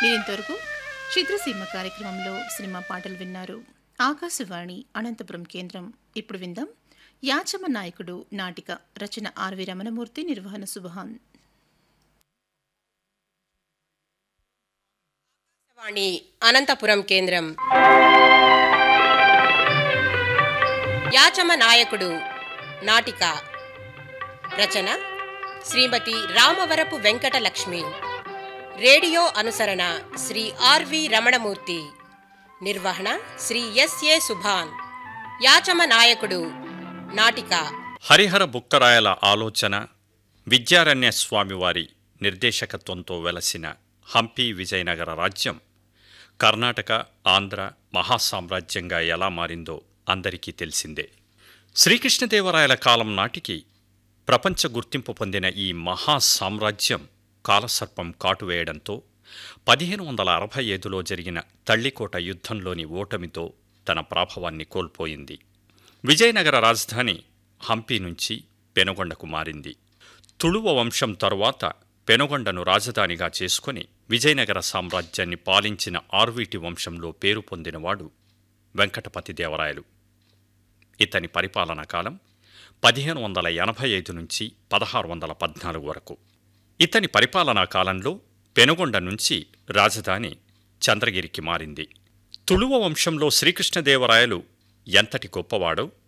మీరింతవరకు చిత్రసీమ కార్యక్రమంలో సినిమా పాటలు విన్నారు ఆకాశవాణి అనంతపురం కేంద్రం ఇప్పుడు విందాం యాచమ నాయకుడు నాటిక రచన ఆర్వి రమణమూర్తి నిర్వహణ సుభాన్ వాణి అనంతపురం కేంద్రం యాచమ నాయకుడు నాటిక రచన శ్రీమతి రామవరపు వెంకటలక్ష్మి రేడియో అనుసరణ శ్రీ ఆర్వి రమణమూర్తి నిర్వహణ శ్రీ ఎస్ఏ సుభాన్ యాచమ నాయకుడు నాటిక హరిహర బుక్కరాయల ఆలోచన విద్యారణ్య స్వామివారి నిర్దేశకత్వంతో వెలసిన హంపి విజయనగర రాజ్యం కర్ణాటక ఆంధ్ర మహాసామ్రాజ్యంగా ఎలా మారిందో అందరికీ తెలిసిందే శ్రీకృష్ణదేవరాయల కాలం నాటికి ప్రపంచ గుర్తింపు పొందిన ఈ మహా సామ్రాజ్యం కాలసర్పం కాటువేయడంతో పదిహేను వందల అరవై ఐదులో జరిగిన తల్లికోట యుద్ధంలోని ఓటమితో తన ప్రాభవాన్ని కోల్పోయింది విజయనగర రాజధాని హంపి నుంచి పెనుగొండకు మారింది తుళువ వంశం తరువాత పెనుగొండను రాజధానిగా చేసుకొని విజయనగర సామ్రాజ్యాన్ని పాలించిన ఆర్వీటి వంశంలో పేరు పొందినవాడు వెంకటపతి దేవరాయలు ఇతని పరిపాలనా కాలం పదిహేను వందల ఎనభై ఐదు నుంచి పదహారు వందల పద్నాలుగు వరకు ఇతని పరిపాలనా కాలంలో పెనుగొండ నుంచి రాజధాని చంద్రగిరికి మారింది తుళువ వంశంలో శ్రీకృష్ణదేవరాయలు ఎంతటి గొప్పవాడో